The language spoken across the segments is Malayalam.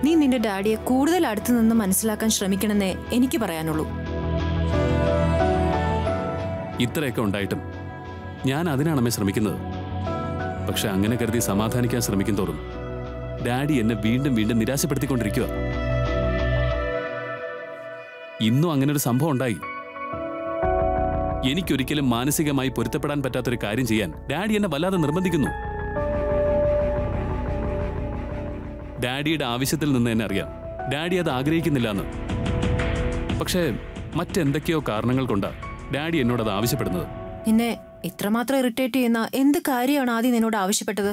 നീ നിന്റെ ഡാഡിയെ കൂടുതൽ അടുത്തു നിന്ന് മനസ്സിലാക്കാൻ ശ്രമിക്കണമെന്നേ എനിക്ക് പറയാനുള്ളൂ ഇത്രയൊക്കെ ഉണ്ടായിട്ടും ഞാൻ അതിനാണ് അമ്മേ ശ്രമിക്കുന്നത് പക്ഷെ അങ്ങനെ കരുതി സമാധാനിക്കാൻ ശ്രമിക്കും തോറും ഡാഡി എന്നെ വീണ്ടും വീണ്ടും നിരാശപ്പെടുത്തിക്കൊണ്ടിരിക്കുക ഇന്നും അങ്ങനെ ഒരു സംഭവം ഉണ്ടായി എനിക്കൊരിക്കലും മാനസികമായി പൊരുത്തപ്പെടാൻ പറ്റാത്തൊരു കാര്യം ചെയ്യാൻ ഡാഡി എന്നെ വല്ലാതെ നിർബന്ധിക്കുന്നു ഡാഡിയുടെ ആവശ്യത്തിൽ നിന്ന് തന്നെ അറിയാം ഡാഡി അത് ആഗ്രഹിക്കുന്നില്ല എന്ന് പക്ഷേ മറ്റെന്തൊക്കെയോ കാരണങ്ങൾ കൊണ്ടാ ഡാഡി എന്നോട് അത് ആവശ്യപ്പെടുന്നത് നിന്നെ ഇത്രമാത്രം ഇറിറ്റേറ്റ് ചെയ്യുന്ന എന്ത് കാര്യമാണ് ആദ്യം നിന്നോട് ആവശ്യപ്പെട്ടത്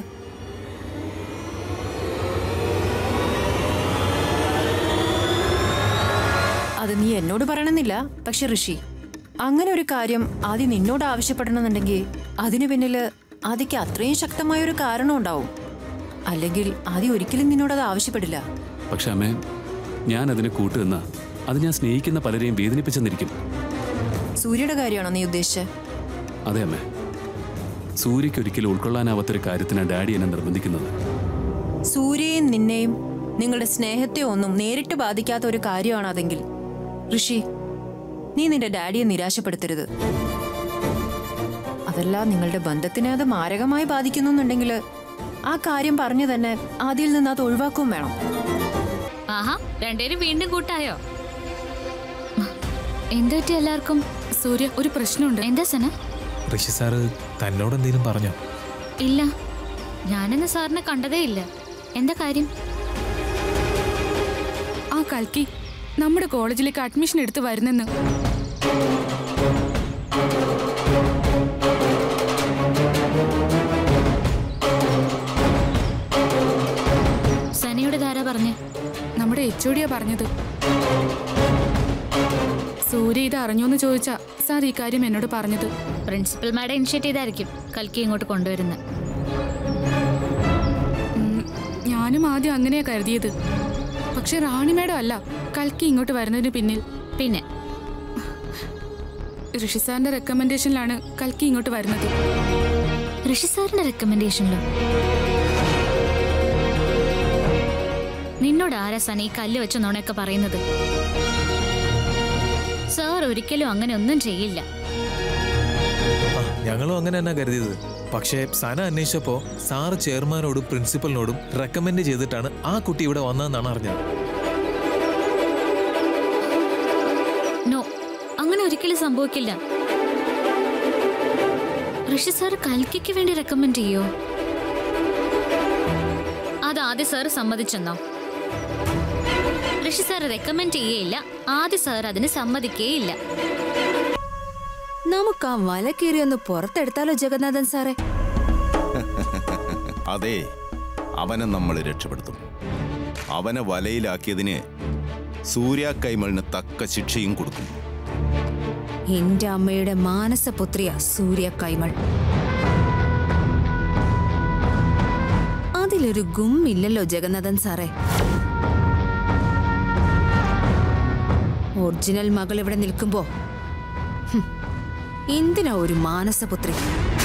അത് നീ എന്നോട് പറയണമെന്നില്ല പക്ഷെ ഋഷി അങ്ങനെ ഒരു കാര്യം ആദ്യം നിന്നോട് ആവശ്യപ്പെടണമെന്നുണ്ടെങ്കിൽ അതിനു പിന്നില് ആദ്യക്ക് അത്രയും ശക്തമായ ഒരു കാരണം ഉണ്ടാവും അല്ലെങ്കിൽ ആദ്യം ഒരിക്കലും നിന്നോട് അത് ആവശ്യപ്പെടില്ല പക്ഷെ അമ്മേ ഞാൻ അതിന് കൂട്ടുനിന്ന അത് ഞാൻ സ്നേഹിക്കുന്ന പലരെയും വേദനിപ്പിച്ചെന്നിരിക്കും സൂര്യയുടെ കാര്യമാണോ നീ ഉദ്ദേശിച്ചത് അതെ അമ്മേ സൂര്യയ്ക്ക് ഒരിക്കലും ഉൾക്കൊള്ളാനാവാത്തൊരു കാര്യത്തിനാണ് ഡാഡി എന്നെ നിർബന്ധിക്കുന്നത് സൂര്യയും നിന്നെയും നിങ്ങളുടെ സ്നേഹത്തെ ഒന്നും നേരിട്ട് ബാധിക്കാത്ത ഒരു കാര്യമാണ് അതെങ്കിൽ ഋഷി നീ നിന്റെ ഡാഡിയെ നിരാശപ്പെടുത്തരുത് അതല്ല നിങ്ങളുടെ ബന്ധത്തിനെ അത് മാരകമായി ബാധിക്കുന്നുണ്ടെങ്കിൽ ആ കാര്യം പറഞ്ഞു തന്നെ ആദ്യയിൽ നിന്ന് അത് ഒഴിവാക്കുകയും വേണം ആഹാ രണ്ടുപേരും വീണ്ടും കൂട്ടായോ എന്ത് പറ്റി എല്ലാവർക്കും സൂര്യ ഒരു പ്രശ്നമുണ്ട് എന്താ സന ഋഷി സാറ് തന്നോട് എന്തെങ്കിലും പറഞ്ഞോ ഇല്ല ഞാനെന്ന് സാറിനെ കണ്ടതേ ഇല്ല എന്താ കാര്യം ആ കൽക്കി നമ്മുടെ കോളേജിലേക്ക് അഡ്മിഷൻ എടുത്ത് വരുന്നെന്ന് സനയുടെ ധാര പറഞ്ഞ് നമ്മുടെ എച്ച് ഒടിയാ പറഞ്ഞത് സൂര്യ ഇത് അറിഞ്ഞോന്ന് ചോദിച്ചാ സാർ ഈ കാര്യം എന്നോട് പറഞ്ഞത് പ്രിൻസിപ്പൽ മാഡം ഇനിഷ്യേറ്റ് ചെയ്തായിരിക്കും കൽക്കി ഇങ്ങോട്ട് കൊണ്ടുവരുന്നത് ഉം, ഞാനും ആദ്യം അങ്ങനെയാ കരുതിയത് പക്ഷെ റാണി മേഡം അല്ല കൽക്കി ഇങ്ങോട്ട് വരുന്നതിന് പിന്നിൽ പിന്നെ ഋഷി സാറിന്റെ റെക്കമെൻഡേഷനിലാണ് കൽക്കി ഇങ്ങോട്ട് വരുന്നത് ഋഷി സാറിന്റെ റെക്കമെൻഡേഷനിലോ നിന്നോട് ആരാ സന ഈ കല്ല് വെച്ച നുണയൊക്കെ പറയുന്നത് സാർ ഒരിക്കലും അങ്ങനെ ഒന്നും ചെയ്യില്ല ആ, ഞങ്ങളും അങ്ങനെ തന്നെ കരുതിയത് പക്ഷേ സന അന്വേഷിച്ചപ്പോ സാറ് ചെയർമാനോടും പ്രിൻസിപ്പലിനോടും റെക്കമെൻഡ് ചെയ്തിട്ടാണ് ആ കുട്ടി ഇവിടെ വന്നതെന്നാണ് അറിഞ്ഞത് നോ അങ്ങനെ ഒരിക്കലും സംഭവിക്കില്ല ഋഷി സാർ കൽക്കിക്ക് വേണ്ടി റെക്കമെൻഡ് ചെയ്യോ അത് ആദ്യ സാർ സമ്മതിച്ചെന്നോ ഋഷി സാർ റെക്കമെൻഡ് ചെയ്യേയില്ല ആദ്യ സാർ അതിന് സമ്മതിക്കേയില്ല നമുക്ക് ആ വല കീറി ഒന്ന് പുറത്തെടുത്താലോ ജഗന്നാഥൻ സാറേ അതെ അവനെ നമ്മൾ രക്ഷപ്പെടുത്തും അവനെ വലയിലാക്കിയതിന് സൂര്യ കൈമളിന് തക്ക ശിക്ഷയും കൊടുക്കും എന്റെ അമ്മയുടെ മാനസപുത്രിയ സൂര്യ കൈമൾ അതിലൊരു ഗുമ്മില്ലല്ലോ ജഗന്നാഥൻ സാറേ ഒറിജിനൽ മകൾ ഇവിടെ നിൽക്കുമ്പോ ഹും, എന്തിനാ ഒരു മാനസപുത്രി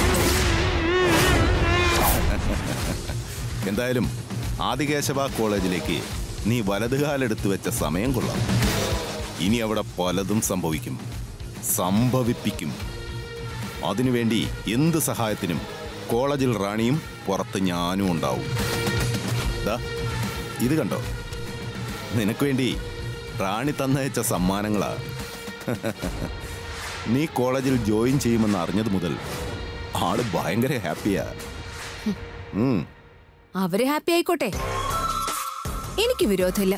എന്തായാലും ആദികേശവ കോളേജിലേക്ക് നീ വലതുകാലെടുത്ത് വെച്ച സമയം കൊള്ളാം ഇനി അവിടെ പലതും സംഭവിക്കും സംഭവിപ്പിക്കും അതിനുവേണ്ടി എന്ത് സഹായത്തിനും കോളേജിൽ റാണിയും പുറത്ത് ഞാനും ഉണ്ടാവും ദാ ഇത് കണ്ടോ നിനക്ക് വേണ്ടി റാണി തന്നയച്ച സമ്മാനങ്ങളാ നീ കോളേജിൽ ജോയിൻ ചെയ്യുമെന്ന് അറിഞ്ഞത് മുതൽ ആള് ഭയങ്കര ഹാപ്പിയാ ഉം അവര് ഹാപ്പി ആയിക്കോട്ടെ എനിക്ക് വിരോധമില്ല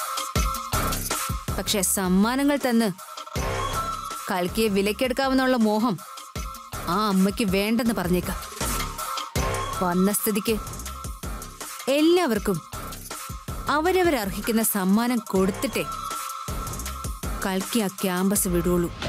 പക്ഷെ സമ്മാനങ്ങൾ തന്ന് കൽക്കിയെ വിലക്കെടുക്കാമെന്നുള്ള മോഹം ആ അമ്മയ്ക്ക് വേണ്ടെന്ന് പറഞ്ഞേക്കാം വന്ന സ്ഥിതിക്ക് എല്ലാവർക്കും അവരവരർഹിക്കുന്ന സമ്മാനം കൊടുത്തിട്ടേ കൽക്കി ആ ക്യാമ്പസ് വിടുള്ളൂ